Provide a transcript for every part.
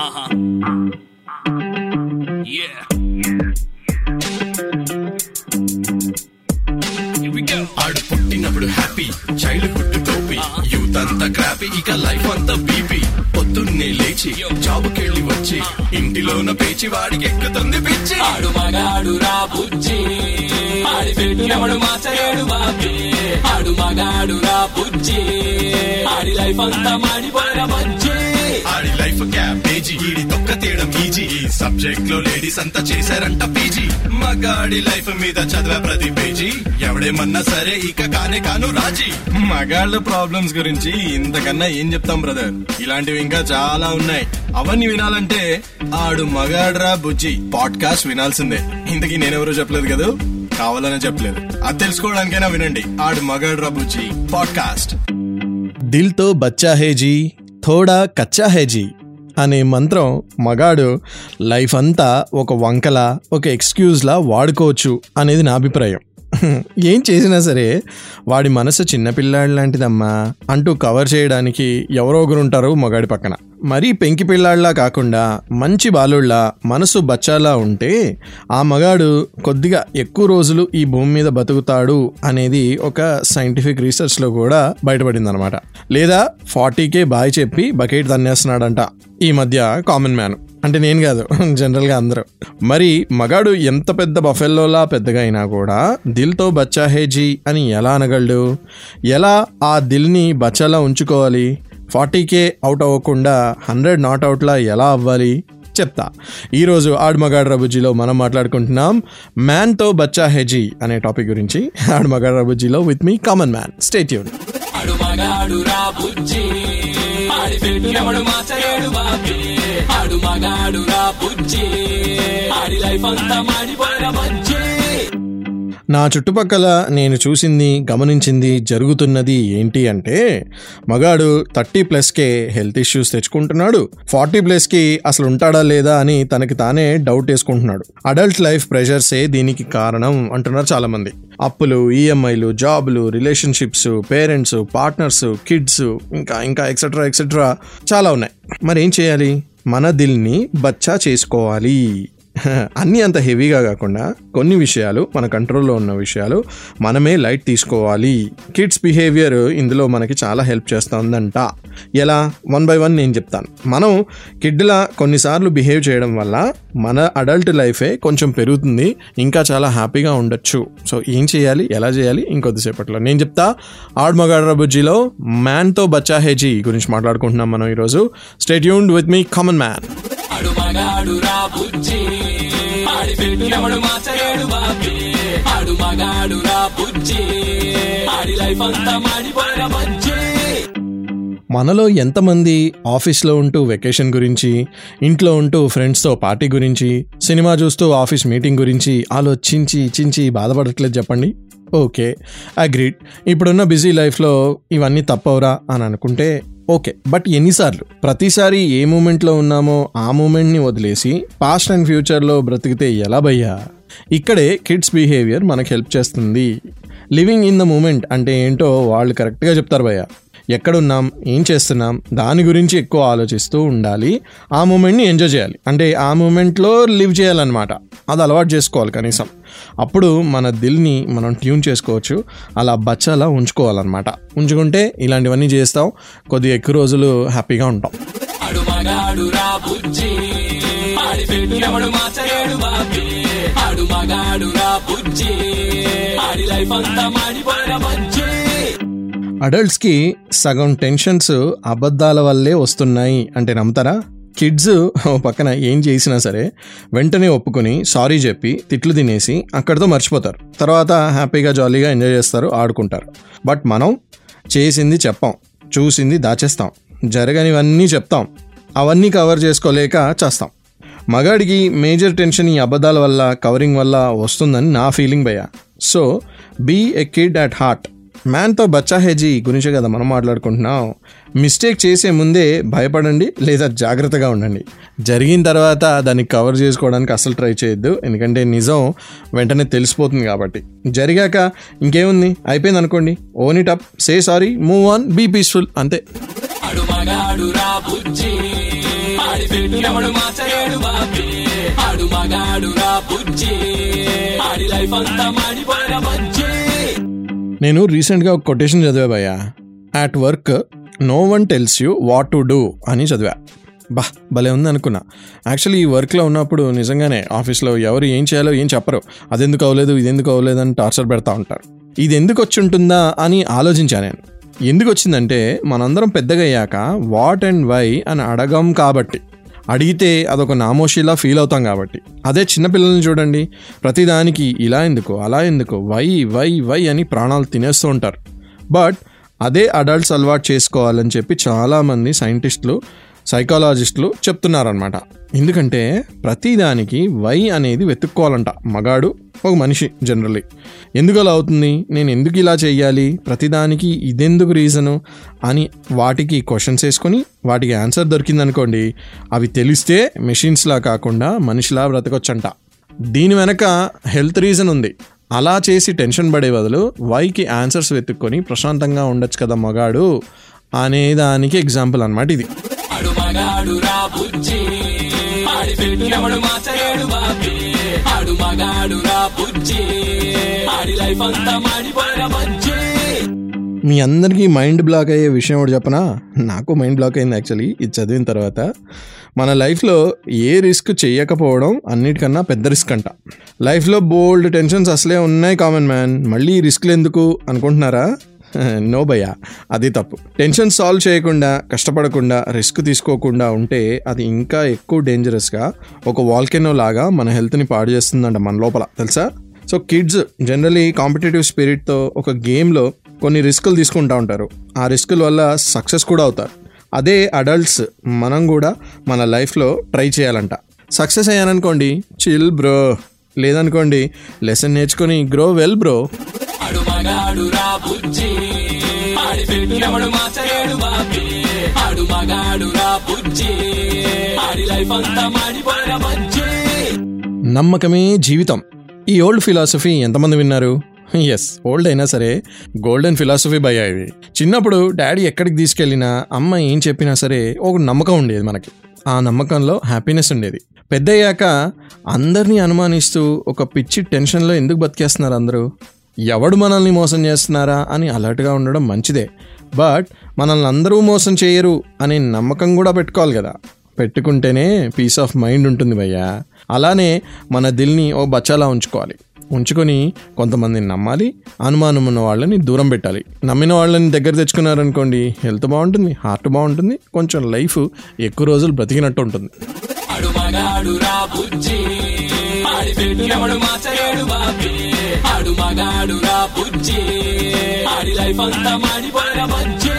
Uh-huh. Yeah. Here we go. ఆడు పుట్టినప్పుడు happy childhood టోపీ యూత్ అంతా క్రాపీ ఇక లైఫ్ అంతా బీపీ పొద్దున్నే లేచి జాబుకెళ్ళి వచ్చి ఇంటిలోన పేచి వాడికి ఎక్కుతుంది పిచ్చి ఆడు మగాడు రా బుజ్జి ఆడి పెట్టినప్పుడు మాచలేడు బాబీ ఆడు మగాడు రా బుజ్జి ఆడి లైఫ్ అంతా మాడిపోయిన బజ్జి ఆడి లైఫ్ క్యాబేజీ ఈడి తొక్క తీయడం ఈజీ ఈ సబ్జెక్ట్ లో లేడీస్ అంతా చేశారంట పీజీ మగాడి లైఫ్ మీద చదివే ప్రతి పేజీ ఎవడేమన్నా సరే ఇక కానే కాను రాజీ మగాళ్ళ ప్రాబ్లమ్స్ గురించి ఇంతకన్నా ఏం చెప్తాం బ్రదర్ ఇలాంటివి ఇంకా చాలా ఉన్నాయి అవన్నీ వినాలంటే ఆడు మగాడ్రా బుజ్జి పాడ్కాస్ట్ వినాల్సిందే ఇంతకీ నేనెవరో చెప్పలేదు కదా కావాలనే చెప్పలేదు అది తెలుసుకోవడానికైనా వినండి ఆడు మగాడ్రా బుజ్జి పాడ్కాస్ట్ దిల్ తో బచ్చా హే జీ థోడా కచ్చా హే జీ అనే మంత్రం మగాడు లైఫ్ అంతా ఒక వంకల ఒక ఎక్స్క్యూజ్లా వాడుకోవచ్చు అనేది నా అభిప్రాయం ఏం చేసినా సరే వాడి మనసు చిన్నపిల్లాడి లాంటిదమ్మా అంటూ కవర్ చేయడానికి ఎవరో ఒకరు ఉంటారు మగాడి పక్కన మరీ పెంకి పిల్లాడిలా కాకుండా మంచి బాలుళ్ళ మనసు బచ్చాలా ఉంటే ఆ మగాడు కొద్దిగా ఎక్కువ రోజులు ఈ భూమి మీద బతుకుతాడు అనేది ఒక సైంటిఫిక్ రీసెర్చ్లో కూడా బయటపడింది అనమాట లేదా ఫార్టీకే బాయ్ చెప్పి బకెట్ తన్నేస్తున్నాడంట ఈ మధ్య కామన్ మ్యాన్ అంటే నేను కాదు జనరల్గా అందరూ మరి మగాడు ఎంత పెద్ద బఫెల్లోలా పెద్దగా అయినా కూడా దిల్తో బచ్చా హే జీ అని ఎలా అనగలడు ఎలా ఆ దిల్ని బచ్చాలా ఉంచుకోవాలి ఫార్టీకే అవుట్ అవ్వకుండా హండ్రెడ్ నాట్ అవుట్లా ఎలా అవ్వాలి చెప్తా ఈరోజు ఆడు మగాడు రబుజీలో మనం మాట్లాడుకుంటున్నాం మ్యాన్తో బచ్చా హెజీ అనే టాపిక్ గురించి ఆడు మగాడు రబుజీలో with me common man stay tuned ఆడు మగాడు రా బుజ్జి ఆడి పెట్టినప్పుడు మాచలేడు బాబీ ఆడు మగాడు రా బుజ్జి ఆడి లైఫ్ అంతా మాడిపోయిన బజ్జి నా చుట్టుపక్కల నేను చూసింది గమనించింది జరుగుతున్నది ఏంటి అంటే మగాడు థర్టీ ప్లస్కే హెల్త్ ఇష్యూస్ తెచ్చుకుంటున్నాడు ఫార్టీ ప్లస్కి అసలు ఉంటాడా లేదా అని తనకి తానే డౌట్ వేసుకుంటున్నాడు అడల్ట్ లైఫ్ ప్రెషర్సే దీనికి కారణం అంటున్నారు చాలామంది అప్పులు ఈఎంఐలు జాబులు రిలేషన్షిప్స్ పేరెంట్స్ పార్ట్నర్స్ కిడ్స్ ఇంకా ఇంకా ఎక్సెట్రా ఎక్సెట్రా చాలా ఉన్నాయి మరి ఏం చేయాలి మన దిల్ని బచ్చా చేసుకోవాలి అన్నీ అంత హెవీగా కాకుండా కొన్ని విషయాలు మన కంట్రోల్లో ఉన్న విషయాలు మనమే లైట్ తీసుకోవాలి కిడ్స్ బిహేవియర్ ఇందులో మనకి చాలా హెల్ప్ చేస్తుందంట ఎలా వన్ బై వన్ నేను చెప్తాను మనం కిడ్లా కొన్నిసార్లు బిహేవ్ చేయడం వల్ల మన అడల్ట్ లైఫే కొంచెం పెరుగుతుంది ఇంకా చాలా హ్యాపీగా ఉండొచ్చు సో ఏం చేయాలి ఎలా చేయాలి ఇంకొద్దిసేపట్లో నేను చెప్తా ఆడ్ మగాడ్ర బుజ్జిలో మ్యాన్తో బచ్చా హేజీ గురించి మాట్లాడుకుంటున్నాం మనం ఈరోజు stay tuned with me common man ఆడు మగాడు రా బుజ్జి ఆడి పెట్టినప్పుడు మాచలేడు బాబీ ఆడు మగాడు రా బుజ్జి ఆడి లైఫ్ అంతా మాడిపోయిన బజ్జి మనలో ఎంతమంది ఆఫీస్లో ఉంటూ వెకేషన్ గురించి ఇంట్లో ఉంటూ ఫ్రెండ్స్తో పార్టీ గురించి సినిమా చూస్తూ ఆఫీస్ మీటింగ్ గురించి ఆలోచించి చించి బాధపడట్లేదు చెప్పండి ఓకే అగ్రీడ్ ఇప్పుడున్న బిజీ లైఫ్లో ఇవన్నీ తప్పవురా అని అనుకుంటే ఓకే బట్ ఎన్నిసార్లు ప్రతిసారి ఏ మూమెంట్లో ఉన్నామో ఆ మూమెంట్ని వదిలేసి పాస్ట్ అండ్ ఫ్యూచర్లో బ్రతికితే ఎలా భయ్యా ఇక్కడే కిడ్స్ బిహేవియర్ మనకు హెల్ప్ చేస్తుంది లివింగ్ ఇన్ ద మూమెంట్ అంటే ఏంటో వాళ్ళు కరెక్ట్గా చెప్తారు భయ్య ఎక్కడున్నాం ఏం చేస్తున్నాం దాని గురించి ఎక్కువ ఆలోచిస్తూ ఉండాలి ఆ మూమెంట్ని ఎంజాయ్ చేయాలి అంటే ఆ మూమెంట్లో లివ్ చేయాలన్నమాట అది అలవాటు చేసుకోవాలి కనీసం అప్పుడు మన దిల్ని మనం ట్యూన్ చేసుకోవచ్చు అలా బచ్చలా ఉంచుకోవాలన్నమాట ఉంచుకుంటే ఇలాంటివన్నీ చేస్తాం కొద్దిగా ఎక్కువ రోజులు హ్యాపీగా ఉంటాం ఆడు మగాడు రా బుజ్జి ఆడి పెట్టినప్పుడు మాచలేడు బాబీ ఆడు మగాడు రా బుజ్జి ఆడి లైఫ్ అంతా మాడిపోయిన బజ్జి అడల్ట్స్కి సగం టెన్షన్స్ అబద్ధాల వల్లే వస్తున్నాయి అంటే నమ్ముతారా కిడ్స్ ఓ పక్కన ఏం చేసినా సరే వెంటనే ఒప్పుకొని సారీ చెప్పి తిట్లు తినేసి అక్కడితో మర్చిపోతారు తర్వాత హ్యాపీగా జాలీగా ఎంజాయ్ చేస్తారు ఆడుకుంటారు బట్ మనం చేసింది చెప్పాం చూసింది దాచేస్తాం జరగనివన్నీ చెప్తాం అవన్నీ కవర్ చేసుకోలేక చేస్తాం మగాడికి మేజర్ టెన్షన్ ఈ అబద్ధాల వల్ల కవరింగ్ వల్ల వస్తుందని నా ఫీలింగ్ భయ్య so be a kid at heart మ్యాన్తో బచ్చా హెజీ గురించి కదా మనం మాట్లాడుకుంటున్నాం మిస్టేక్ చేసే ముందే భయపడండి లేదా జాగ్రత్తగా ఉండండి జరిగిన తర్వాత దాన్ని కవర్ చేసుకోవడానికి అసలు ట్రై చేయొద్దు ఎందుకంటే నిజం వెంటనే తెలిసిపోతుంది కాబట్టి జరిగాక ఇంకేముంది అయిపోయింది అనుకోండి own it up say sorry move on be peaceful అంతే ఆడు మగాడు రా బుజ్జి ఆడి పెట్టు ఎవడు మార్చలేడు బాబీ ఆడు మగాడు రా బుజ్జి ఆడి లైఫ్ అంతా మాడిపోయిన బజ్జీ నేను రీసెంట్గా ఒక కొటేషన్ చదివా భయ్యా at work no one tells you what to do అని చదివా బా భలే ఉంది అనుకున్నా యాక్చువల్లీ ఈ వర్క్లో ఉన్నప్పుడు నిజంగానే ఆఫీస్లో ఎవరు ఏం చేయాలో ఏం చెప్పరు అదెందుకు అవ్వలేదు ఇది ఎందుకు అవ్వలేదు అని టార్చర్ పెడతా ఉంటారు ఇది ఎందుకు వచ్చి ఉంటుందా అని ఆలోచించా నేను ఎందుకు వచ్చిందంటే మనందరం పెద్దగా అయ్యాక వాట్ అండ్ వై అని అడగం కాబట్టి అడిగితే అదొక నామోషిలా ఫీల్ అవుతాం కాబట్టి అదే చిన్నపిల్లల్ని చూడండి ప్రతిదానికి ఇలా ఎందుకు అలా ఎందుకు వై వై వై అని ప్రాణాలు తినేస్తూ ఉంటారు బట్ అదే అడల్ట్స్ అలవాటు చేసుకోవాలని చెప్పి చాలామంది సైంటిస్టులు సైకాలజిస్టులు చెప్తున్నారనమాట ఎందుకంటే ప్రతిదానికి వై అనేది వెతుక్కోవాలంట మగాడు ఒక మనిషి జనరల్లీ ఎందుకు అలా అవుతుంది నేను ఎందుకు ఇలా చేయాలి ప్రతిదానికి ఇదెందుకు రీజను అని వాటికి క్వశ్చన్స్ వేసుకొని వాటికి ఆన్సర్ దొరికిందనుకోండి అవి తెలిస్తే మెషిన్స్లా కాకుండా మనిషిలా బ్రతకొచ్చంట దీని వెనక హెల్త్ రీజన్ ఉంది అలా చేసి టెన్షన్ పడే బదులు వైకి ఆన్సర్స్ వెతుక్కొని ప్రశాంతంగా ఉండొచ్చు కదా మగాడు అనే దానికి ఎగ్జాంపుల్ అనమాట ఇది ఆడు మగాడు రా బుజ్జి ఆడి పెట్టు ఎవడు మార్చలేడు బాబీ ఆడు మగాడు రా బుజ్జి ఆడి లైఫ్ అంతా మాడిపోయిన బజ్జీ మీ అందరికీ మైండ్ బ్లాక్ అయ్యే విషయం ఒకటి చెప్పనా నాకు మైండ్ బ్లాక్ అయింది యాక్చువల్లీ ఇది చదివిన తర్వాత మన లైఫ్లో ఏ రిస్క్ చేయకపోవడం అన్నిటికన్నా పెద్ద రిస్క్ అంట లైఫ్లో బోల్డ్ టెన్షన్స్ అసలే ఉన్నాయి కామన్ మ్యాన్ మళ్ళీ రిస్క్లు ఎందుకు అనుకుంటున్నారా నో భయ్యా అది తప్పు టెన్షన్ సాల్వ్ చేయకుండా కష్టపడకుండా రిస్క్ తీసుకోకుండా ఉంటే అది ఇంకా ఎక్కువ డేంజరస్గా ఒక వాల్కెనో లాగా మన హెల్త్ని పాడు చేస్తుందంట మన లోపల తెలుసా సో కిడ్స్ జనరలీ కాంపిటేటివ్ స్పిరిట్తో ఒక గేమ్లో కొన్ని రిస్కులు తీసుకుంటూ ఉంటారు ఆ రిస్కుల వల్ల సక్సెస్ కూడా అవుతారు అదే అడల్ట్స్ మనం కూడా మన లైఫ్లో ట్రై చేయాలంట సక్సెస్ అయ్యాననుకోండి చిల్ బ్రో లేదనుకోండి లెసన్ నేర్చుకొని గ్రో వెల్ బ్రో ఆడు మగాడు రా బుజ్జి ఆడి పెట్టు ఎవడు మార్చలేడు బాబీ ఆడు మగాడు రా బుజ్జి ఆడి లైఫ్ అంతా మాడిపోయిన బజ్జీ నమ్మకమే జీవితం ఈ ఓల్డ్ ఫిలాసఫీ ఎంతమంది విన్నారు ఎస్ ఓల్డ్ అయినా సరే గోల్డెన్ ఫిలాసఫీ భయ ఇవి చిన్నప్పుడు డాడీ ఎక్కడికి తీసుకెళ్ళినా అమ్మ ఏం చెప్పినా సరే ఒక నమ్మకం ఉండేది మనకి ఆ నమ్మకంలో హ్యాపీనెస్ ఉండేది పెద్దయ్యాక అందరినీ అనుమానిస్తూ ఒక పిచ్చి టెన్షన్లో ఎందుకు బతికేస్తున్నారు అందరూ ఎవడు మనల్ని మోసం చేస్తున్నారా అని అలర్ట్గా ఉండడం మంచిదే బట్ మనల్ని అందరూ మోసం చేయరు అనే నమ్మకం కూడా పెట్టుకోవాలి కదా పెట్టుకుంటేనే పీస్ ఆఫ్ మైండ్ ఉంటుంది భయ్యా అలానే మన దిల్ని ఓ బచ్చాలా ఉంచుకోవాలి ఉంచుకొని కొంతమందిని నమ్మాలి అనుమానం ఉన్న వాళ్ళని దూరం పెట్టాలి నమ్మిన వాళ్ళని దగ్గర తెచ్చుకున్నారనుకోండి హెల్త్ బాగుంటుంది హార్ట్ బాగుంటుంది కొంచెం లైఫ్ ఎక్కువ రోజులు బ్రతికినట్టు ఉంటుంది ఆడు మగాడు రా బుజ్జి ఆడి పెట్టు ఎవడు మార్చలేడు బాబీ ఆడు మగాడు రా బుజ్జి ఆడి లైఫ్ అంతా మాడిపోయిన బజ్జీ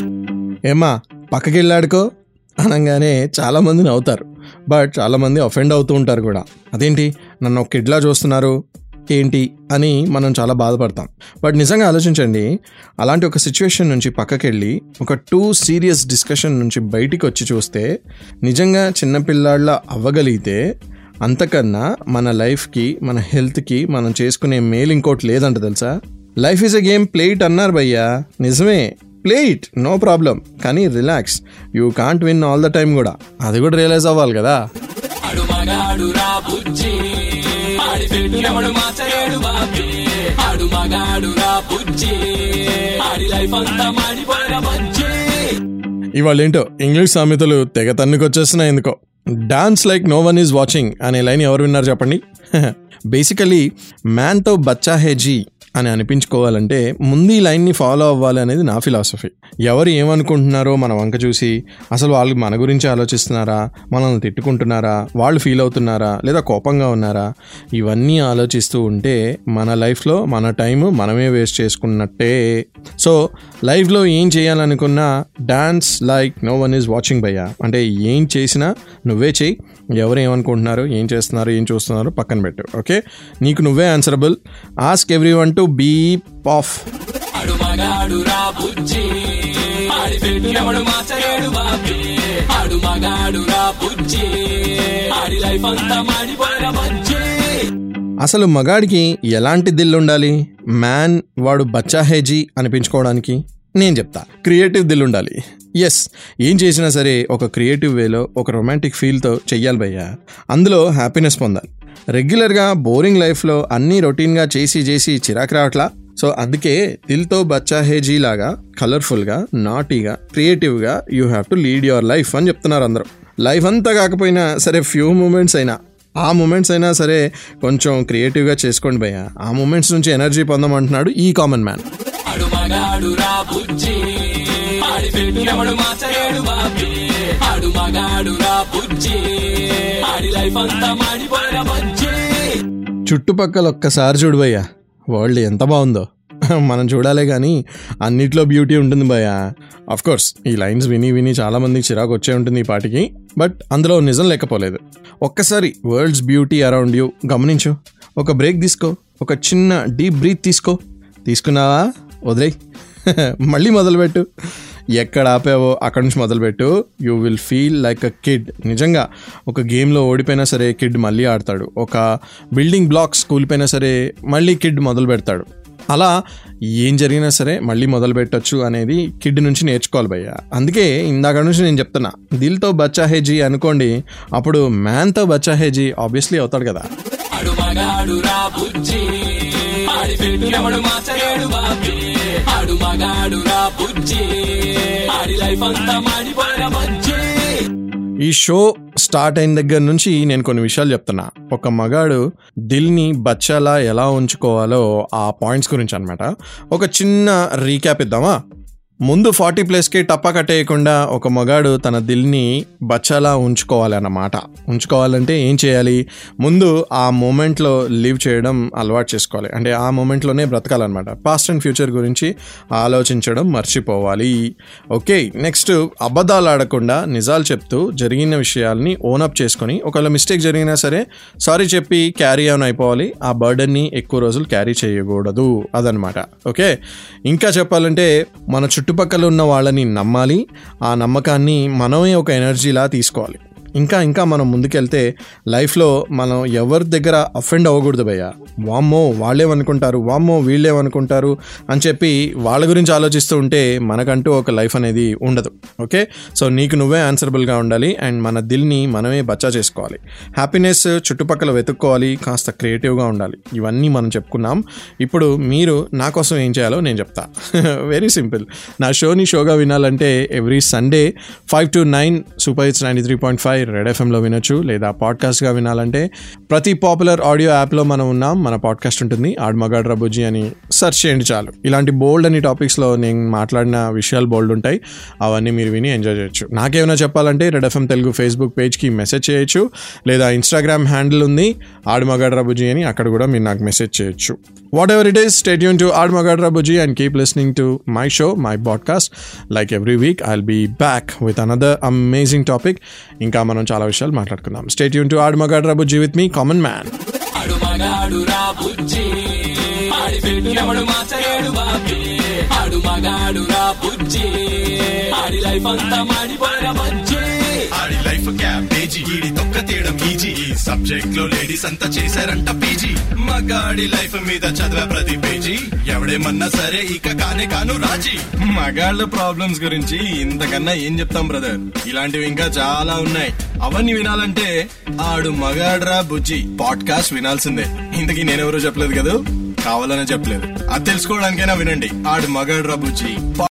ఏమా పక్కకి వెళ్ళాడుకో అనగానే చాలామంది నవ్వుతారు బట్ చాలామంది అఫెండ్ అవుతూ ఉంటారు కూడా అదేంటి నన్ను ఒక కిడ్లా చూస్తున్నారు ఏంటి అని మనం చాలా బాధపడతాం బట్ నిజంగా ఆలోచించండి అలాంటి ఒక సిచ్యువేషన్ నుంచి పక్కకి వెళ్ళి ఒక టూ సీరియస్ డిస్కషన్ నుంచి బయటికి వచ్చి చూస్తే నిజంగా చిన్నపిల్లాళ్ళ అవ్వగలిగితే అంతకన్నా మన లైఫ్కి మన హెల్త్కి మనం చేసుకునే మేలు ఇంకోటి లేదంట తెలుసా life is a game play it అన్నారు భయ్యా నిజమే ప్లే ఇట్ నో ప్రాబ్లం కానీ relax you can't win all the time కూడా అది కూడా రియలైజ్ అవ్వాలి కదా ఆడు మగాడు రా బుజ్జి ఆడి పెట్టు ఎవడు మార్చలేడు బాబీ ఆడు మగాడు రా బుజ్జి ఆడి లైఫ్ అంతా మాడిపోయిన బజ్జీ ఇవాళ ఏంటో ఇంగ్లీష్ సామెతలు తెగ తన్నుకొచ్చేస్తున్నాయి ఎందుకో dance like no one is watching అనే లైన్ ఎవరు విన్నారు చెప్పండి బేసికలీ మ్యాన్తో బచ్చా హే జీ అని అనిపించుకోవాలంటే ముందు ఈ లైన్ని ఫాలో అవ్వాలి అనేది నా ఫిలాసఫీ ఎవరు ఏమనుకుంటున్నారో మన వంక చూసి అసలు వాళ్ళు మన గురించి ఆలోచిస్తున్నారా మనల్ని తిట్టుకుంటున్నారా వాళ్ళు ఫీల్ అవుతున్నారా లేదా కోపంగా ఉన్నారా ఇవన్నీ ఆలోచిస్తూ ఉంటే మన లైఫ్లో మన టైం మనమే వేస్ట్ చేసుకున్నట్టే సో లైఫ్లో ఏం చేయాలనుకున్నా dance like no one is watching భయ్యా అంటే ఏం చేసినా నువ్వే చేయి ఎవరు ఏమనుకుంటున్నారు ఏం చేస్తున్నారు ఏం చూస్తున్నారు పక్కన పెట్టు ఓకే నీకు నువ్వే answerable ask everyone to beep off ఆడు మగాడు రా బుజ్జి ఆడి పెట్టు ఎవడు మార్చలేడు బాబీ ఆడు మగాడు రా బుజ్జి ఆడి లైఫ్ అంతా మాడిపోయిన బజ్జీ అసలు మగాడికి ఎలాంటి దిల్ ఉండాలి మ్యాన్ వాడు బచ్చా హేజీ అనిపించుకోవడానికి నేను చెప్తా క్రియేటివ్ దిల్ ఉండాలి ఎస్ ఏం చేసినా సరే ఒక క్రియేటివ్ వేలో ఒక రొమాంటిక్ ఫీల్తో చెయ్యాలి భయ్యా అందులో హ్యాపీనెస్ పొందాలి రెగ్యులర్గా బోరింగ్ లైఫ్లో అన్నీ రొటీన్గా చేసి చేసి చిరాకు రావట్లా సో అందుకే దిల్తో బచ్చా హేజీ లాగా కలర్ఫుల్గా నాటీగా క్రియేటివ్గా you have to lead your life అని చెప్తున్నారు అందరూ లైఫ్ అంతా కాకపోయినా సరే ఫ్యూ మూమెంట్స్ అయినా ఆ మూమెంట్స్ అయినా సరే కొంచెం క్రియేటివ్గా చేసుకోండి భయ్య ఆ మూమెంట్స్ నుంచి ఎనర్జీ పొందమంటున్నాడు ఈ కామన్ మ్యాన్ ఆడు మగాడు రా బుజ్జి ఆడి పెట్టినప్పుడు మార్చలేడు బాబీ ఆడు మగాడు రా బుజ్జి ఆడి లైఫ్ అంతా మాడిపోయిన బుజ్జి చుట్టుపక్కల ఒక్కసారి చూడు భయ్య వరల్డ్ ఎంత బాగుందో మనం చూడాలే కానీ అన్నిట్లో బ్యూటీ ఉంటుంది భయ్య అఫ్ కోర్స్ ఈ లైన్స్ విని విని చాలా మందికి చిరాకు వచ్చే ఉంటుంది ఈ పాటికి బట్ అందులో నిజం లేకపోలేదు ఒక్కసారి వరల్డ్స్ బ్యూటీ అరౌండ్ యూ గమనించు ఒక బ్రేక్ తీసుకో ఒక చిన్న డీప్ బ్రీత్ తీసుకో తీసుకున్నావా వదిలేయ్ మళ్ళీ మొదలుపెట్టు ఎక్కడ ఆపావో అక్కడి నుంచి మొదలుపెట్టు you will feel like a kid నిజంగా ఒక గేమ్లో ఓడిపోయినా సరే కిడ్ మళ్ళీ ఆడతాడు ఒక బిల్డింగ్ బ్లాక్స్ కూలిపోయినా సరే మళ్ళీ కిడ్ మొదలు పెడతాడు అలా ఏం జరిగినా సరే మళ్ళీ మొదలు పెట్టచ్చు అనేది కిడ్ నుంచి నేర్చుకోవాలి భయ్య అందుకే ఇందాక నుంచి నేను చెప్తున్నా దిల్తో బచ్చా హేజీ అనుకోండి అప్పుడు మ్యాన్తో బచ్చా హేజీ ఆబ్వియస్లీ అవుతాడు కదా ఆడు మగాడు రా బుజ్జి ఆడి పెట్టినప్పుడు మార్చలేడు బాబీ ఆడు మగాడు రా బుజ్జి ఆడి లైఫ్ అంతా మాడిపోయిన బుజ్జి ఈ షో స్టార్ట్ అయిన దగ్గర నుంచి నేను కొన్ని విషయాలు చెప్తున్నా ఒక మగాడు దిల్ని బచ్చాలా ఎలా ఉంచుకోవాలో ఆ పాయింట్స్ గురించి అనమాట ఒక చిన్న రీక్యాప్ ఇద్దామా ముందు ఫార్టీ ప్లస్కి టప్పా కట్టేయకుండా ఒక మగాడు తన దిల్ని బచ్చాలా ఉంచుకోవాలి అన్నమాట ఉంచుకోవాలంటే ఏం చేయాలి ముందు ఆ మూమెంట్లో లివ్ చేయడం అలవాటు చేసుకోవాలి అంటే ఆ మూమెంట్లోనే బ్రతకాలన్నమాట పాస్ట్ అండ్ ఫ్యూచర్ గురించి ఆలోచించడం మర్చిపోవాలి ఓకే నెక్స్ట్ అబద్ధాలు ఆడకుండా నిజాలు చెప్తూ జరిగిన విషయాల్ని ఓనప్ చేసుకొని ఒకవేళ మిస్టేక్ జరిగినా సరే సారీ చెప్పి క్యారీ ఆన్ అయిపోవాలి ఆ బర్డన్ని ఎక్కువ రోజులు క్యారీ చేయకూడదు అదనమాట ఓకే ఇంకా చెప్పాలంటే మన చుట్టుపక్కల ఉన్న వాళ్ళని నమ్మాలి ఆ నమ్మకాన్ని మనమే ఒక ఎనర్జీలా తీసుకోవాలి ఇంకా ఇంకా మనం ముందుకెళ్తే లైఫ్లో మనం ఎవరి దగ్గర అఫెండ్ అవ్వకూడదు భయ్య వామ్మో వాళ్ళేమనుకుంటారు వామ్మో వీళ్ళేమనుకుంటారు అని చెప్పి వాళ్ళ గురించి ఆలోచిస్తూ ఉంటే మనకంటూ ఒక లైఫ్ అనేది ఉండదు ఓకే సో నీకు నువ్వే ఆన్సరబుల్గా ఉండాలి అండ్ మన దిల్ని మనమే బచ్చా చేసుకోవాలి హ్యాపీనెస్ చుట్టుపక్కల వెతుక్కోవాలి కాస్త క్రియేటివ్గా ఉండాలి ఇవన్నీ మనం చెప్పుకున్నాం ఇప్పుడు మీరు నా కోసం ఏం చేయాలో నేను చెప్తా వెరీ సింపుల్ నా షోని షోగా వినాలంటే every Sunday five to nine super hits ninety three point five red ఎఫ్ఎంలో వినొచ్చు లేదా పాడ్కాస్ట్గా వినాలంటే ప్రతి పాపులర్ ఆడియో యాప్లో మనం ఉన్నాం మన పాడ్కాస్ట్ ఉంటుంది ఆడ్మగాడ్ రబుజీ అని సెర్చ్ చేయండి చాలు ఇలాంటి బోల్డ్ అని టాపిక్స్లో నేను మాట్లాడిన విషయాలు బోల్డ్ ఉంటాయి అవన్నీ మీరు విని ఎంజాయ్ చేయొచ్చు నాకేమైనా చెప్పాలంటే రెడ్ ఎఫ్ఎం తెలుగు ఫేస్బుక్ పేజ్కి మెసేజ్ చేయొచ్చు లేదా ఇన్స్టాగ్రామ్ హ్యాండిల్ ఉంది ఆడ్మగాడ్ రబుజీ అని అక్కడ కూడా మీరు నాకు మెసేజ్ చేయొచ్చు whatever it is stay tune to ఆడ్మగాడ్ రబుజీ and keep listening to my show my podcast like every week I'll be back with another amazing topic ఇంకా మనం చాలా విషయాలు మాట్లాడుకుందాం స్టేట్యూన్ టు ఆడ్మగాడ్ రబుజీ విత్ మీ కామన్ మ్యాన్ ఆడు మగాడు రా బుజ్జి ఆడి పెట్టినప్పుడు మార్చలేడు బాబీ ఆడు మగాడు రా బుజ్జి ఆడి లైఫ్ అంతా మాడిపోయిన బుజ్జి ఆడి లైఫ్ క్యాబేజీ ఈడి తొక్క తీయడం ఈజీ ఈ సబ్జెక్ట్ లో లేడీస్ అంతా చేశారంట పీజీ మగాడి లైఫ్ మీద చదివే ప్రతి పేజీ ఎవడేమన్నా సరే ఇక కానే కాను రాజీ మగాళ్ళ ప్రాబ్లమ్స్ గురించి ఇంతకన్నా ఏం చెప్తాం బ్రదర్ ఇలాంటివి ఇంకా చాలా ఉన్నాయి అవన్నీ వినాలంటే ఆడు మగాడ్రా బుజ్జి పాడ్కాస్ట్ వినాల్సిందే ఇంతకీ నేనెవరో చెప్పలేదు కదా కావాలనే చెప్పలేదు అది తెలుసుకోవడానికైనా వినండి ఆడు మగాడ్రా బుజ్జి